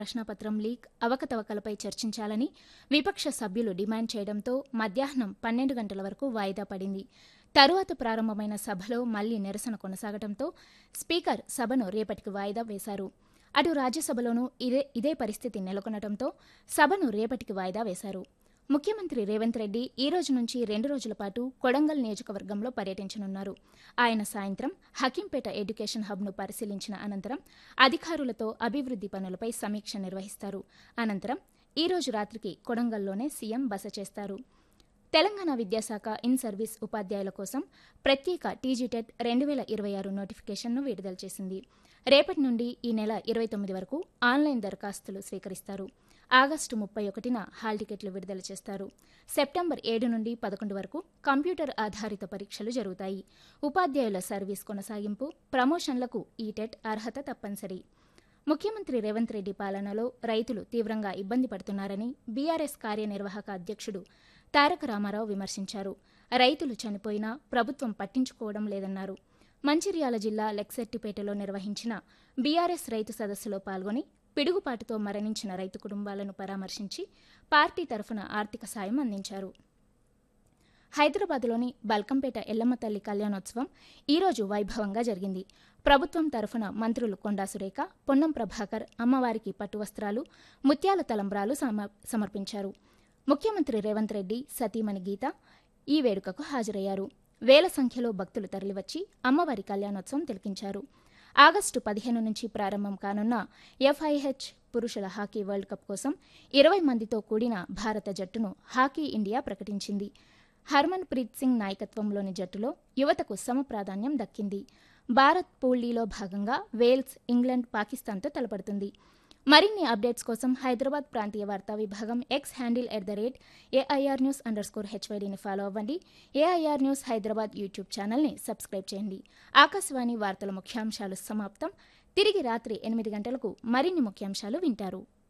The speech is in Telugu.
ప్రశ్నాపత్రం లీక్ అవకతవకలపై చర్చించాలని విపక్ష సభ్యులు డిమాండ్ చేయడంతో మధ్యాహ్నం పన్నెండు గంటల వరకు వాయిదా పడింది తరువాత ప్రారంభమైన సభలో మళ్లీ నిరసన కొనసాగడంతో స్పీకర్ సభను రేపటికి వాయిదా వేశారు అటు రాజ్యసభలోనూ ఇదే ఇదే పరిస్థితి నెలకొనడంతో సభను రేపటికి వాయిదా వేశారు ముఖ్యమంత్రి రేవంత్ రెడ్డి ఈ రోజు నుంచి రెండు రోజుల పాటు కొడంగల్ నియోజకవర్గంలో పర్యటించనున్నారు ఆయన సాయంత్రం హకీంపేట ఎడ్యుకేషన్ హబ్ను పరిశీలించిన అనంతరం అధికారులతో అభివృద్ది పనులపై సమీక్ష నిర్వహిస్తారు అనంతరం ఈ రోజు రాత్రికి కొడంగల్లోనే సీఎం బస చేస్తారు తెలంగాణ విద్యాశాఖ ఇన్ సర్వీస్ ఉపాధ్యాయుల కోసం ప్రత్యేక టీజీటెట్ రెండు వేల ఇరవై ఆరు నోటిఫికేషన్ను విడుదల చేసింది రేపటి నుండి ఈ నెల ఇరవై తొమ్మిది వరకు ఆన్లైన్ దరఖాస్తులు స్వీకరిస్తారు ఆగస్టు ముప్పై ఒకటిన హాల్ టికెట్లు విడుదల చేస్తారు సెప్టెంబర్ ఏడు నుండి పదకొండు వరకు కంప్యూటర్ ఆధారిత పరీక్షలు జరుగుతాయి ఉపాధ్యాయుల సర్వీస్ కొనసాగింపు ప్రమోషన్లకు ఈ టెట్ అర్హత తప్పనిసరి ముఖ్యమంత్రి రేవంత్ రెడ్డి పాలనలో రైతులు తీవ్రంగా ఇబ్బంది పడుతున్నారని బీఆర్ఎస్ కార్యనిర్వాహక అధ్యక్షుడు తారక రామారావు విమర్శించారు రైతులు చనిపోయినా ప్రభుత్వం పట్టించుకోవడం లేదన్నారు మంచిర్యాల జిల్లా లెక్సెట్టిపేటలో నిర్వహించిన బీఆర్ఎస్ రైతు సదస్సులో పాల్గొని పిడుగుపాటుతో మరణించిన రైతు కుటుంబాలను పరామర్శించి పార్టీ తరఫున ఆర్థిక సాయం అందించారు హైదరాబాద్లోని బల్కంపేట ఎల్లమ్మ తల్లి కళ్యాణోత్సవం ఈరోజు వైభవంగా జరిగింది ప్రభుత్వం తరఫున మంత్రులు కొండా సురేఖ పొన్నం ప్రభాకర్ అమ్మవారికి పట్టు వస్త్రాలు ముత్యాల తలంబ్రాలు సమ- సమర్పించారు ముఖ్యమంత్రి రేవంత్ రెడ్డి సతీమణి గీత ఈ వేడుకకు హాజరయ్యారు వేల సంఖ్యలో భక్తులు తరలివచ్చి అమ్మవారి కళ్యాణోత్సవం తిలకించారు ఆగస్టు పదిహేను నుంచి ప్రారంభం కానున్న ఎఫ్ఐహెచ్ పురుషుల హాకీ వరల్డ్ కప్ కోసం ఇరవై మందితో కూడిన భారత జట్టును హాకీ ఇండియా ప్రకటించింది హర్మన్ ప్రీత్ సింగ్ నాయకత్వంలోని జట్టులో యువతకు సమ ప్రాధాన్యం దక్కింది భారత్ పూల్ డీలో భాగంగా వేల్స్ ఇంగ్లాండ్ పాకిస్తాన్తో తలపడుతుంది మరిన్ని అప్డేట్స్ కోసం హైదరాబాద్ ప్రాంతీయ వార్తా విభాగం X handle at the rate AIR news underscore హెచ్వైడీని ఫాలో అవ్వండి ఏఐఆర్ న్యూస్ హైదరాబాద్ యూట్యూబ్ ఛానల్ని సబ్స్క్రైబ్ చేయండి ఆకాశవాణి వార్తల ముఖ్యాంశాలు సమాప్తం తిరిగి రాత్రి ఎనిమిది గంటలకు మరిన్ని ముఖ్యాంశాలు వింటారు